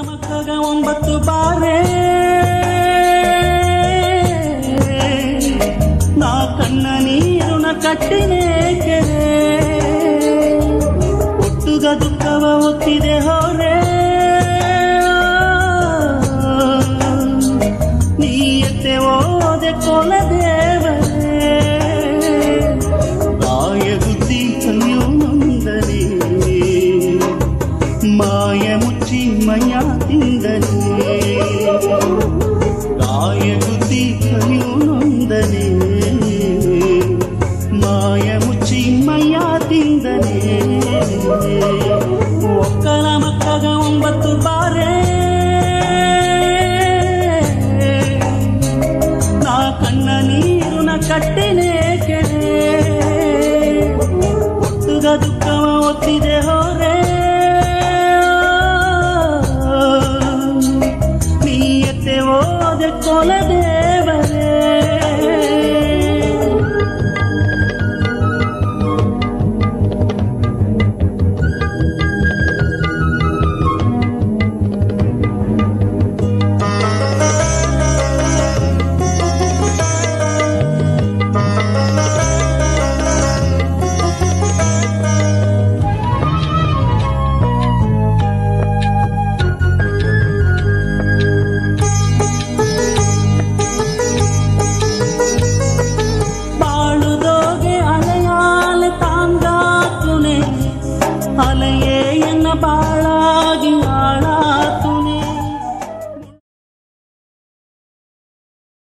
ಮಕ್ಕಗ ಒಂಬತ್ತು ಬಾರೆ ನಾ ಕಣ್ಣ ನೀರುನ ಕಟ್ಟಿನೇ ಕೆರೆ ಒಟ್ಟುಗ ದುಃಖವ ಒತ್ತಿದೆ ಹೊರೆ ನೀಯತೆ ಓದೆ ಕೊಲದೇವರೇ ಗಾಯಗುದ್ದಿ ಕೈಯು ನೊಂದನೆ ಮಾಯ ಮುಚ್ಚಿ ಮಯ ತಿಂದನೆ ಗಾಯಗುದ್ದಿ ಕೈಯು ನೊಂದನೆ ಮಾಯ ಮುಚ್ಚಿ ಮಯ ತಿಂದನೆ ಒಕ್ಕಲ ಮಕ್ಕಗ ಒಂಬತ್ತು ಬಾರೆ ನಾ ಕಣ್ಣ ನೀರುನ ಕಟ್ಟಿನೇ ಕೆರೆ ಒಟ್ಟುಗ ದುಃಖವ ಒತ್ತಿದೆ ಹೋ